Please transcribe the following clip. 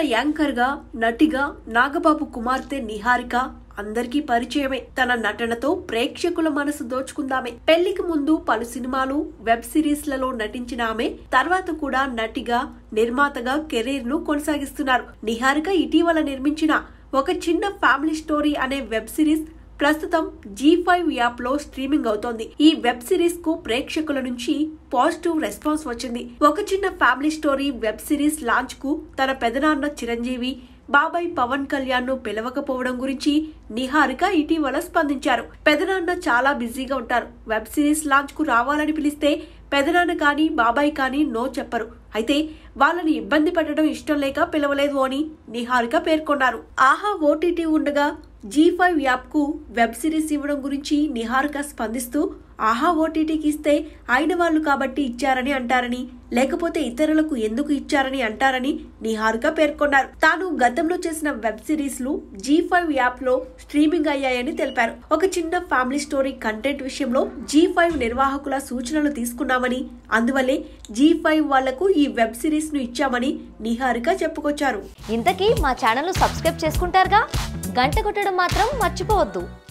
anchor గా నటిగా నాగబాబు కుమార్తె నిహారిక అందరికీ పరిచయమే తన నటనతో ప్రేక్షకుల మనసు దోచుకుందామే పెళ్లికి ముందు పలు సినిమాలు వెబ్ సిరీస్ లలో నటించిన ఆమె తర్వాత కూడా నటిగా నిర్మాతగా కెరీర్ ను కొనసాగిస్తున్నారు నిహారిక ఇటీవల నిర్మించిన ఒక చిన్న ఫ్యామిలీ స్టోరీ అనే వెబ్ సిరీస్ ప్రస్తుతం జీ ఫైవ్ యాప్ లో స్ట్రీమింగ్ అవుతోంది ఈ వెబ్ సిరీస్ కు ప్రేక్షకుల నుంచి పాజిటివ్ రెస్పాన్స్ వచ్చింది ఒక చిన్న family story web series launch కు తన పెదనాన్న చిరంజీవి బాబాయ్ పవన్ కళ్యాణ్ ను పిలవకపోవడం గురించి నిహారిక ఇటీవల స్పందించారు పెదనాన్న చాలా బిజీగా ఉంటారు వెబ్ సిరీస్ లాంచ్ కు రావాలని పిలిస్తే పెదనాన్న కానీ బాబాయ్ కానీ నో చెప్పరు అయితే వాళ్ళని ఇబ్బంది పెట్టడం ఇష్టం లేక పిలవలేదు అని నిహారిక పేర్కొన్నారు ఆహా ఓటీటీ ఉండగా జీ ఫైవ్ యాప్ కు వెబ్ సిరీస్ ఇవ్వడం గురించి నిహారిక స్పందిస్తూ ఆహా ఓటీటీకి ఇస్తే అయిన వాళ్ళు కాబట్టి ఇచ్చారని అంటారని లేకపోతే ఇతరులకు ఎందుకు ఇచ్చారని అంటారని నిహారిక పేర్కొన్నారు తాను గతంలో చేసిన వెబ్ సిరీస్ లు జీ ఫైవ్ యాప్ లో స్ట్రీమింగ్ అయ్యాయని తెలిపారు ఒక చిన్న ఫ్యామిలీ స్టోరీ కంటెంట్ విషయంలో జీ ఫైవ్ నిర్వాహకుల సూచనలు తీసుకున్నామని అందువల్లే జీ ఫైవ్ వాళ్లకు ఈ వెబ్ సిరీస్ ను ఇచ్చామని నిహారిక చెప్పుకొచ్చారు ఇంతకీ మా ఛానల్ను సబ్స్క్రైబ్ చేసుకుంటారుగా గంట కొట్టడం మాత్రం మర్చిపోవద్దు